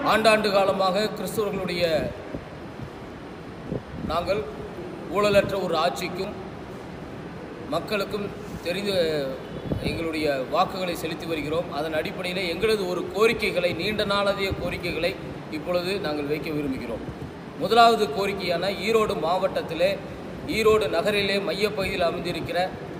ஆண்டாண்டு காலமாக கிறிஸ்தவர்களுடைய நாங்கள் ஊழலற்ற ஒரு ஆட்சிக்கும் மக்களுக்கும் தெரிந்து எங்களுடைய வாக்குகளை செலுத்தி வருகிறோம் அதன் அடிப்படையில் எங்களது ஒரு கோரிக்கைகளை நீண்ட நாளதைய கோரிக்கைகளை இப்பொழுது நாங்கள் வைக்க விரும்புகிறோம் முதலாவது கோரிக்கையான ஈரோடு மாவட்டத்திலே ஈரோடு நகரிலே மையப்பகுதியில் அமைந்திருக்கிற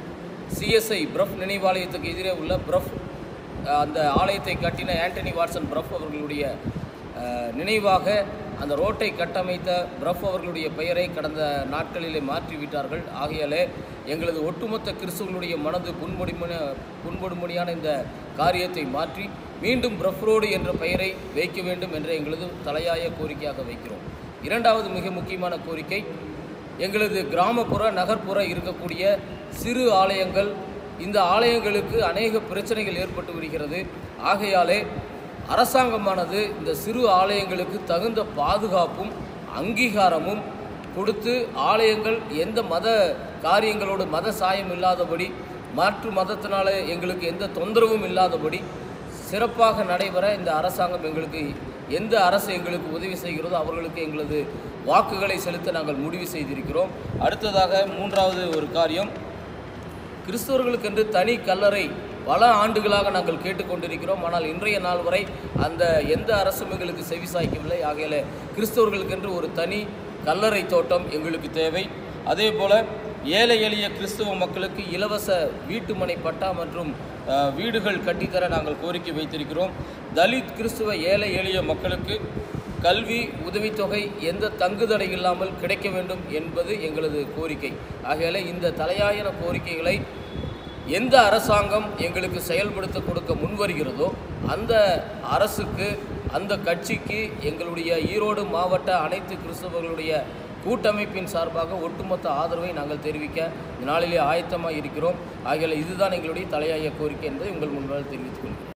சிஎஸ்ஐ பிரஃப் நினைவாலயத்துக்கு எதிரே உள்ள பிரஃப் அஹ், அந்த ஆலயத்தை கட்டின ஆண்டனி வாட்சன் பிரஃப் அவர்களுடைய அஹ், நினைவாக அந்த ரோட்டை கட்டமைத்த பிரஃப் அவர்களுடைய பெயரை கடந்த நாட்களிலே மாற்றிவிட்டார்கள் ஆகையாலே எங்களது ஒட்டுமொத்த கிறிஸ்துவனுடைய மனது புன்முடிமன புன்முடிமணியான இந்த காரியத்தை மாற்றி மீண்டும் பிரஃப் ரோடு என்ற பெயரை வைக்க வேண்டும் என்ற எங்களது தலையாய கோரிக்கையாக வைக்கிறோம் இரண்டாவது மிக முக்கியமான கோரிக்கை எங்களது கிராமப்புற நகர்ப்புற இருக்கக்கூடிய சிறு ஆலயங்கள் இந்த ஆலயங்களுக்கு அநேக பிரச்சனைகள் ஏற்பட்டு வருகிறது ஆகையாலே அரசாங்கமானது இந்த சிறு ஆலயங்களுக்கு தகுந்த பாதுகாப்பும் அங்கீகாரமும் கொடுத்து ஆலயங்கள் எந்த மத காரியங்களோடு மத சாயம் இல்லாதபடி மாற்று மதத்தினால எங்களுக்கு எந்த தொந்தரவும் இல்லாதபடி சிறப்பாக நடைபெற இந்த அரசாங்கம் எங்களுக்கு எந்த அரசு எங்களுக்கு உதவி செய்கிறதோ அவர்களுக்கு எங்களது வாக்குகளை செலுத்த நாங்கள் முடிவு செய்திருக்கிறோம் அடுத்ததாக மூன்றாவது ஒரு காரியம் கிறிஸ்தவர்களுக்கென்று தனி கல்லறை பல ஆண்டுகளாக நாங்கள் கேட்டுக்கொண்டிருக்கிறோம் ஆனால் இன்றைய நாள் வரை அந்த எந்த அரசும் எங்களுக்கு செவிசாய்க்கவில்லை ஆகையால கிறிஸ்தவர்களுக்கென்று ஒரு தனி கல்லறை தோட்டம் எங்களுக்கு தேவை அதே போல் ஏழை எளிய கிறிஸ்தவ மக்களுக்கு இலவச வீட்டுமனை பட்டா மற்றும் அஹ், வீடுகள் கட்டித்தர நாங்கள் கோரிக்கை வைத்திருக்கிறோம் தலித் கிறிஸ்துவ ஏழை எளிய மக்களுக்கு கல்வி உதவித்தொகை எந்த தங்குதடை இல்லாமல் கிடைக்க வேண்டும் என்பது எங்களது கோரிக்கை ஆகையால இந்த தலையாயன கோரிக்கைகளை எந்த அரசாங்கம் எங்களுக்கு செயல்படுத்த கொடுக்க முன்வருகிறதோ அந்த அரசுக்கு அந்த கட்சிக்கு எங்களுடைய ஈரோடு மாவட்ட அனைத்து கிறிஸ்தவர்களுடைய கூட்டமைப்பின் சார்பாக ஒட்டுமொத்த ஆதரவை நாங்கள் தெரிவிக்க இந்த நாளிலே ஆயத்தமாக இருக்கிறோம் ஆகையால் இதுதான் எங்களுடைய தலையாய கோரிக்கை என்பதை உங்கள் முன்பாக தெரிவித்துக் கொள்கிறேன்